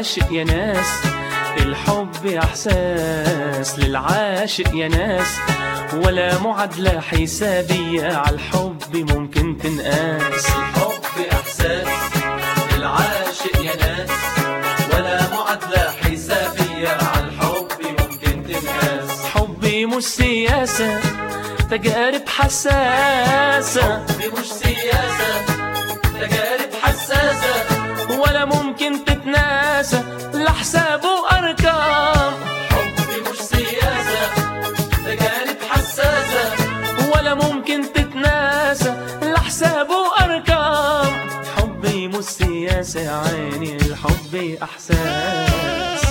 للعاشق يا ناس الحب احساس للعاشق يا ناس ولا معادلة حسابية على الحب ممكن تنقاس الحب إحساس للعاشق يا ناس ولا معادلة حسابية على الحب ممكن تنقاس حبي مش سياسة تجارب حساسة دي مش سياسة تجارب حساسة ولا ممكن تتناسى لحساب وأرقام حب مش سياسة تجارب حساسة ولا ممكن تتناسى لحساب وأرقام حبي مش سياسة يا عيني الحب أحساس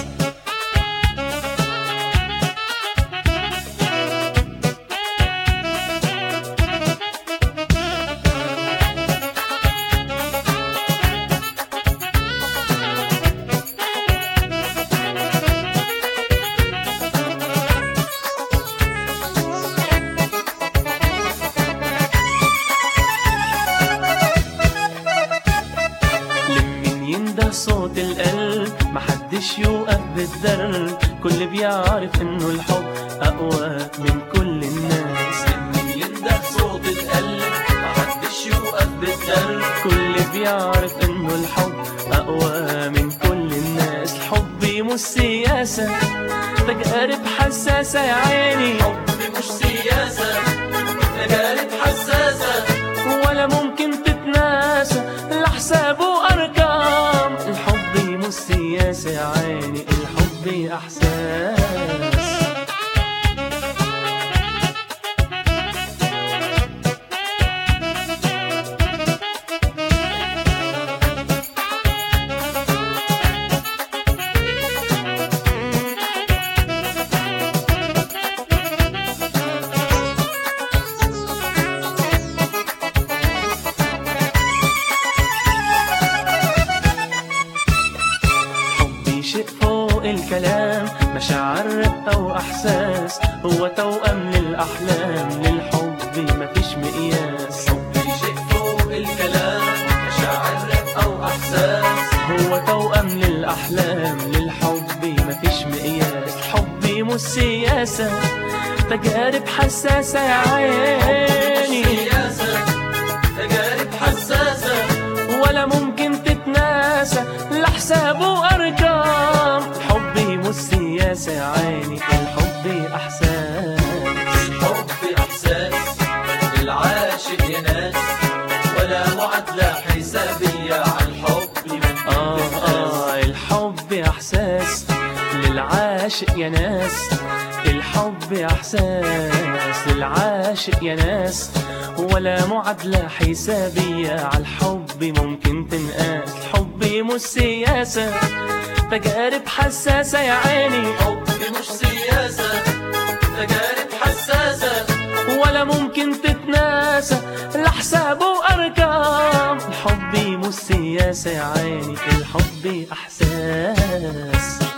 لمن ينده صوت القلب محدش يوقف بالدرب كل بيعرف انه الحب اقوى من كل الناس من ينده صوت القلب محدش يوقف بالدرب كل بيعرف انه الحب اقوى من كل الناس الحب مش سياسة تجارب حساسة يا عيني حب مش سياسة تجارب حساسة ولا ممكن تتناسى لحساب وارقام الحب مش سياسة يا عيني الحب احساس حبي شيء فوق الكلام مشاعر رقة وأحساس هو توأم للأحلام للحب مفيش مقياس حبي شيء فوق الكلام مشاعر أو إحساس هو توأم للأحلام للحب مفيش مقياس حبي مش سياسة تجارب حساسة يا عيني سياسة تجارب حساسة ولا ممكن تتناسى لحساب وأرقام حبي مش سياسة يا عيني الحب أحساس حب إحساس للعاشق يا ناس ولا معادلة حسابية على الحب ممكن آه تنقاس آه الحب إحساس للعاشق يا ناس الحب إحساس للعاشق يا ناس ولا معادلة حسابية على الحب ممكن تنقاس الحب مش سياسة تجارب حساسة يا عيني حب مش سياسة تجارب حساسة ولا ممكن تتناسى لحساب وأرقام الحب مش سياسة يا عيني الحب أحساس